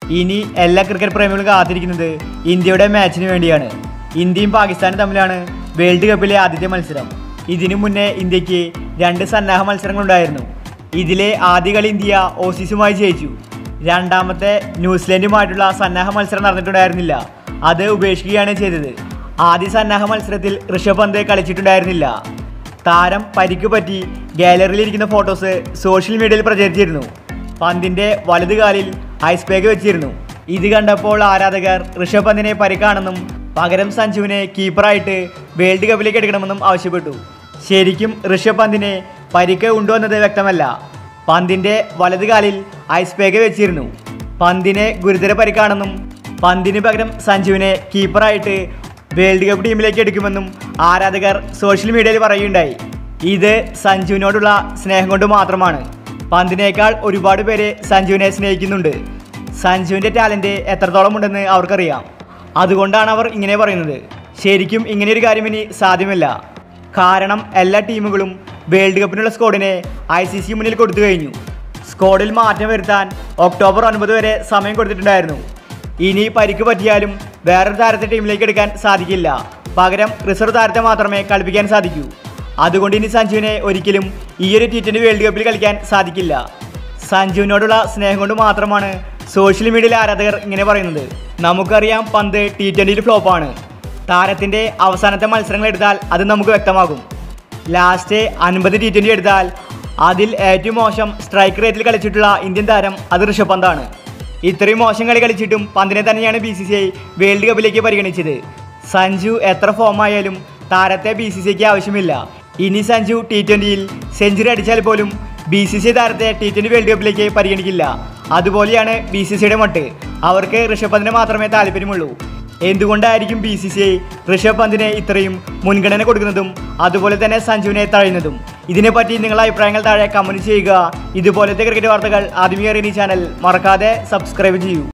ഇനി എല്ലാ ക്രിക്കറ്റ് പ്രേമികളും കാത്തിരിക്കുന്നത് ഇന്ത്യയുടെ മാച്ചിന് വേണ്ടിയാണ് ഇന്ത്യയും പാകിസ്ഥാനും തമ്മിലാണ് വേൾഡ് കപ്പിലെ ആദ്യത്തെ മത്സരം ഇതിനു മുന്നേ ഇന്ത്യക്ക് രണ്ട് സന്നാഹ മത്സരങ്ങളുണ്ടായിരുന്നു ഇതിലെ ആദ്യ കളി ഇന്ത്യ ഓസീസുമായി ജയിച്ചു രണ്ടാമത്തെ ന്യൂസിലൻഡുമായിട്ടുള്ള സന്നാഹ മത്സരം നടന്നിട്ടുണ്ടായിരുന്നില്ല അത് ഉപേക്ഷിക്കുകയാണ് ചെയ്തത് ആദ്യ സന്നാഹ മത്സരത്തിൽ ഋഷഭ് പന്ത് കളിച്ചിട്ടുണ്ടായിരുന്നില്ല താരം പരിക്ക് പറ്റി ഗാലറിയിൽ ഇരിക്കുന്ന ഫോട്ടോസ് സോഷ്യൽ മീഡിയയിൽ പ്രചരിച്ചിരുന്നു പന്തിന്റെ വലത് കാലിൽ ഐസ് പാക്ക് വെച്ചിരുന്നു ഇത് കണ്ടപ്പോൾ ആരാധകർ ഋഷഭ് പന്തിനെ പരിക്കാണെന്നും പകരം സഞ്ജുവിനെ കീപ്പറായിട്ട് വേൾഡ് കപ്പിലേക്ക് എടുക്കണമെന്നും ആവശ്യപ്പെട്ടു ശരിക്കും ഋഷഭ് പന്തിനെ പരിക്ക് ഉണ്ടോ എന്നത് വ്യക്തമല്ല പന്തിന്റെ വലത് കാലിൽ ഐസ് പാക്ക് വെച്ചിരുന്നു പന്തിന് ഗുരുതര പരിക്കാണെന്നും പന്തിന് പകരം സഞ്ജുവിനെ കീപ്പറായിട്ട് വേൾഡ് കപ്പ് ടീമിലേക്ക് എടുക്കുമെന്നും ആരാധകർ സോഷ്യൽ മീഡിയയിൽ പറയുകയുണ്ടായി ഇത് സഞ്ജുവിനോടുള്ള സ്നേഹം കൊണ്ട് മാത്രമാണ് പന്തിനേക്കാൾ ഒരുപാട് പേര് സഞ്ജുവിനെ സ്നേഹിക്കുന്നുണ്ട് സഞ്ജുവിൻ്റെ ടാലൻറ്റ് എത്രത്തോളം ഉണ്ടെന്ന് അവർക്കറിയാം അതുകൊണ്ടാണ് അവർ ഇങ്ങനെ പറയുന്നത് ശരിക്കും ഇങ്ങനെയൊരു കാര്യം ഇനി സാധ്യമല്ല കാരണം എല്ലാ ടീമുകളും വേൾഡ് കപ്പിനുള്ള സ്കോഡിനെ ഐ സി സി മുന്നിൽ കൊടുത്തു കഴിഞ്ഞു സ്കോഡിൽ മാറ്റം വരുത്താൻ ഒക്ടോബർ ഒൻപത് വരെ സമയം കൊടുത്തിട്ടുണ്ടായിരുന്നു ഇനി പരിക്ക് പറ്റിയാലും വേറൊരു താരത്തെ ടീമിലേക്ക് എടുക്കാൻ സാധിക്കില്ല പകരം റിസർവ് താരത്തെ മാത്രമേ കളിപ്പിക്കാൻ സാധിക്കൂ അതുകൊണ്ട് ഇനി സഞ്ജുവിനെ ഒരിക്കലും ഈ ഒരു ടി ട്വൻ്റി വേൾഡ് കപ്പിൽ കളിക്കാൻ സാധിക്കില്ല സഞ്ജുവിനോടുള്ള സ്നേഹം കൊണ്ട് മാത്രമാണ് സോഷ്യൽ മീഡിയയിലെ ആരാധകർ ഇങ്ങനെ പറയുന്നത് നമുക്കറിയാം പന്ത് ടി ട്വൻ്റിയിൽ ഫ്ലോപ്പാണ് താരത്തിൻ്റെ അവസാനത്തെ മത്സരങ്ങൾ എടുത്താൽ അത് നമുക്ക് വ്യക്തമാകും ലാസ്റ്റ് അൻപത് ടി ട്വൻ്റി എടുത്താൽ അതിൽ ഏറ്റവും മോശം സ്ട്രൈക്ക് റേറ്റിൽ കളിച്ചിട്ടുള്ള ഇന്ത്യൻ താരം അത് ഋഷഭ് പന്താണ് ഇത്രയും മോശം കളി കളിച്ചിട്ടും പന്തിനെ തന്നെയാണ് B C C I world കപ്പിലേക്ക് പരിഗണിച്ചത് സഞ്ജു എത്ര ഫോം ആയാലും താരത്തെ ബി സി സി ഐക്ക് ആവശ്യമില്ല ഇനി സഞ്ജു ടി ട്വൻ്റിയിൽ സെഞ്ചുറി അടിച്ചാൽ പോലും ബി സി സി ഐ താരത്തെ ടി ട്വൻ്റി വേൾഡ് കപ്പിലേക്ക് പരിഗണിക്കില്ല അതുപോലെയാണ് ബി സി സിയുടെ മട്ട് അവർക്ക് ഋഷഭ് പന്തിനെ മാത്രമേ താല്പര്യമുള്ളൂ എന്തുകൊണ്ടായിരിക്കും B C C I Rishabh പന്തിനെ ഇത്രയും മുൻഗണന കൊടുക്കുന്നതും അതുപോലെ തന്നെ സഞ്ജുവിനെ തഴയുന്നതും ഇതിനെപ്പറ്റി നിങ്ങളുടെ അഭിപ്രായങ്ങൾ താഴെ കമൻറ്റ് ചെയ്യുക ഇതുപോലത്തെ ക്രിക്കറ്റ് വാർത്തകൾ ആദ്യമേ അറിയാൻ ഈ ചാനൽ മറക്കാതെ സബ്സ്ക്രൈബ് ചെയ്യൂ